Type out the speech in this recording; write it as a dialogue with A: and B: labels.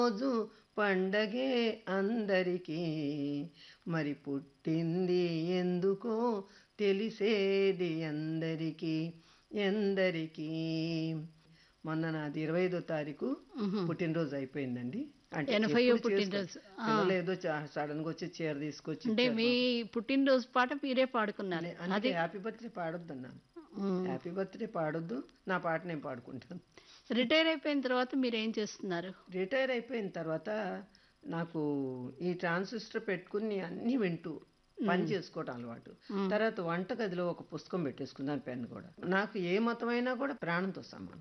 A: రోజు పండగే అందరికీ మరి పుట్టింది ఎందుకో తెలిసేది ఎందరికీ ఎందరికీ మొన్న నాది ఇరవై ఐదో తారీఖు
B: మ్మ్.
A: పుట్టినరోజు అయిపోయిందండి అంటే
B: ఎనభైయో
A: ఎప్పుడు
B: పుట్టినరోజు.
A: చేసుకో-
B: ఆ.
A: పిల్లలు ఏదో సడన్ గా వచ్చి చీర తీసుకొచ్చి
B: అంటే
A: ఇచ్చారు.
B: మీ పుట్టినరోజు పాట మీరే పాడుకున్నారు
A: అందుకే
B: అది
A: హ్యాపీ బర్త్డే పాడొద్దు అన్నాను
B: మ్మ్.
A: హ్యాపీ బర్త్డే పాడొద్దు నా పాట నేను పాడుకుంటాను
B: రిటైర్ అయిపోయిన తర్వాత మీరు ఏం చేస్తున్నారు
A: రిటైర్ అయిపోయిన తర్వాత నాకు ఈ ట్రాన్సిస్టర్ పెట్టుకుని అన్ని వింటూ పని చేసుకోవటం అలవాటు తర్వాత వంటగదిలో ఒక పుస్తకం పెట్టేసుకున్నాను పెన్ కూడా నాకు ఏ మతమైనా కూడా ప్రాణంతో సమానం